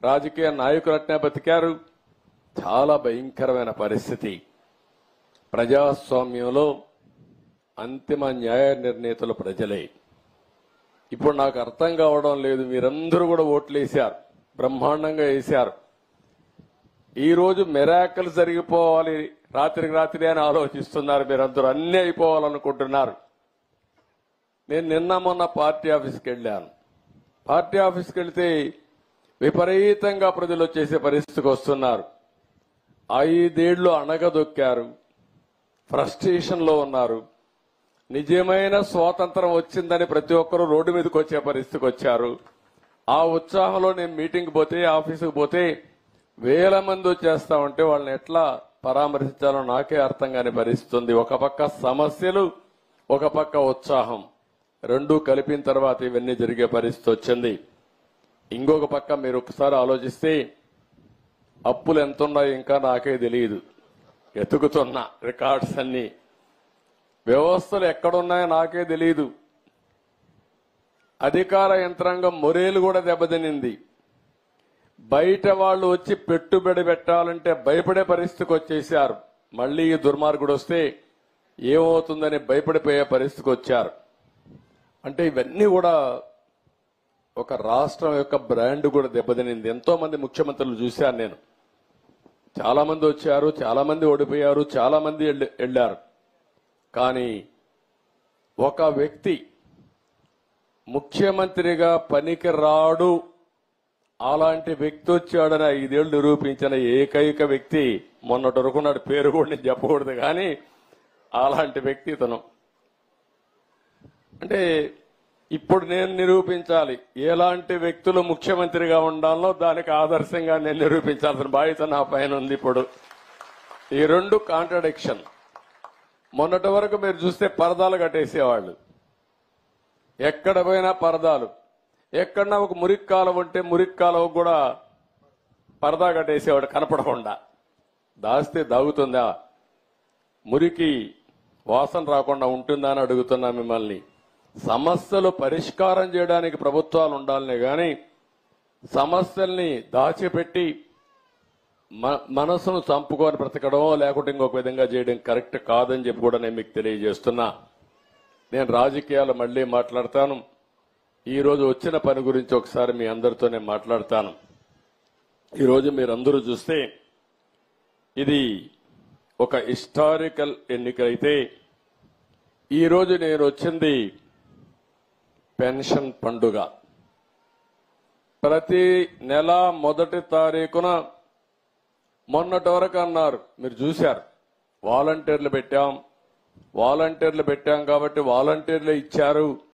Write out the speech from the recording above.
రాజకీయ నాయకులు అట్నే బతికారు చాలా భయంకరమైన పరిస్థితి ప్రజాస్వామ్యంలో అంతిమ న్యాయ నిర్ణేతలు ప్రజలే ఇప్పుడు నాకు అర్థం కావడం లేదు మీరందరూ కూడా ఓట్లు వేశారు బ్రహ్మాండంగా వేశారు ఈ రోజు మెరాకల్ జరిగిపోవాలి రాత్రికి రాత్రి అని ఆలోచిస్తున్నారు మీరందరూ అన్ని అయిపోవాలనుకుంటున్నారు నేను నిన్న మొన్న పార్టీ ఆఫీస్కి వెళ్ళాను పార్టీ ఆఫీస్కి వెళ్తే విపరీతంగా ప్రజలు వచ్చేసే పరిస్థితికి వస్తున్నారు ఐదేళ్లు అణగదొక్కారు ఫ్రస్ట్రేషన్ లో ఉన్నారు నిజమైన స్వాతంత్రం వచ్చిందని ప్రతి ఒక్కరూ రోడ్డు మీదకి వచ్చే పరిస్థితికి వచ్చారు ఆ ఉత్సాహంలో నేను మీటింగ్ పోతే ఆఫీసుకు పోతే వేల మంది వచ్చేస్తా ఉంటే వాళ్ళని ఎట్లా పరామర్శించాలో నాకే అర్థం కాని పరిస్థితి ఉంది ఒక పక్క సమస్యలు ఒక పక్క ఉత్సాహం రెండూ కలిపిన తర్వాత ఇవన్నీ జరిగే పరిస్థితి వచ్చింది ఇంకొక పక్క మీరు ఒకసారి ఆలోచిస్తే అప్పులు ఎంత ఉన్నాయో ఇంకా నాకే తెలియదు ఎతుకుతున్నా రికార్డ్స్ అన్ని వ్యవస్థలు ఎక్కడున్నాయో నాకే తెలియదు అధికార యంత్రాంగం మొరేలు కూడా దెబ్బతినింది బయట వాళ్ళు వచ్చి పెట్టుబడి పెట్టాలంటే భయపడే పరిస్థితికి వచ్చేసారు మళ్ళీ ఈ దుర్మార్గుడు వస్తే ఏమవుతుందని భయపడిపోయే పరిస్థితికి వచ్చారు అంటే ఇవన్నీ కూడా ఒక రాష్ట్రం యొక్క బ్రాండ్ కూడా దెబ్బతినింది ఎంతో మంది ముఖ్యమంత్రులు చూశాను నేను చాలా మంది వచ్చారు చాలా మంది ఓడిపోయారు చాలా మంది వెళ్ళ- వెళ్ళారు కానీ ఒక వ్యక్తి ముఖ్యమంత్రిగా పనికి రాడు అలాంటి వ్యక్తి వచ్చాడని ఐదేళ్లు నిరూపించిన ఏకైక వ్యక్తి మొన్నటి వరకు నాడు పేరు కూడా నేను చెప్పకూడదు కానీ అలాంటి వ్యక్తి ఇతను అంటే ఇప్పుడు నేను నిరూపించాలి ఎలాంటి వ్యక్తులు ముఖ్యమంత్రిగా ఉండాలో దానికి ఆదర్శంగా నేను నిరూపించాల్సిన బాధ్యత నా పైన ఉంది ఇప్పుడు ఈ రెండు కాంట్రడిక్షన్ మొన్నటి వరకు మీరు చూస్తే పరదాలు కట్టేసేవాళ్ళు ఎక్కడ పోయినా పరదాలు ఎక్కడన్నా ఒక మురికి కాలువ ఉంటే మురికి కాలువ కూడా పరదా కట్టేసేవాడు కనపడకుండా దాస్తే దాగుతుందా మురికి వాసన రాకుండా ఉంటుందా అని అడుగుతున్నా మిమ్మల్ని సమస్యలు పరిష్కారం చేయడానికి ప్రభుత్వాలు ఉండాలనే గాని సమస్యల్ని దాచిపెట్టి మ- మనసును చంపుకొని బ్రతకడం లేకుంటే ఇంకొక విధంగా చేయడం కరెక్ట్ కాదని చెప్పి కూడా నేను మీకు తెలియజేస్తున్నా నేను రాజకీయాలు మళ్ళీ మాట్లాడతాను ఈ రోజు వచ్చిన పని గురించి ఒకసారి మీ అందరితో నేను మాట్లాడతాను ఈ రోజు మీరందరూ చూస్తే ఇది ఒక హిస్టారికల్ ఎన్నికైతే ఈ రోజు నేను వచ్చింది పెన్షన్ పండుగ ప్రతి నెల మొదటి తారీఖున మొన్నటి వరకు అన్నారు మీరు చూశారు వాలంటీర్లు పెట్టాం వాలంటీర్లు పెట్టాం కాబట్టి వాలంటీర్లు ఇచ్చారు